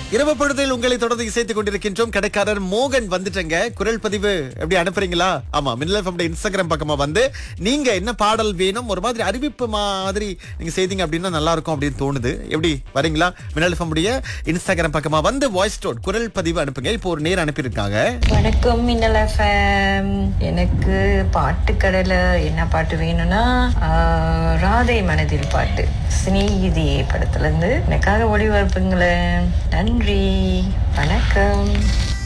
இரவு பொழுதில் உங்களை தொடர்ந்து இசைத்துக் கொண்டிருக்கின்றோம் கடைக்காரர் மோகன் வந்துட்டங்க குரல் பதிவு எப்படி அனுப்புறீங்களா ஆமா மின்னல் FM உடைய இன்ஸ்டாகிராம் பக்கமா வந்து நீங்க என்ன பாடல் வேணும் ஒரு மாதிரி அறிவிப்பு மாதிரி நீங்க செய்தீங்க அப்படின்னா நல்லா இருக்கும் அப்படின்னு தோணுது எப்படி வரீங்களா மின்னல் FM உடைய இன்ஸ்டாகிராம் பக்கமா வந்து வாய்ஸ் நோட் குரல் பதிவு அனுப்புங்க இப்போ ஒரு நேரம் அனுப்பியிருக்காங்க வணக்கம் மின்னல் எஃப்எம் எனக்கு பாட்டு கடையில என்ன பாட்டு வேணும்னா ஆஹ், ராதை மனதில் பாட்டு சிநேகிதி படத்துல இருந்து எனக்காக ஒளிபரப்புங்களேன் நன்றி வணக்கம்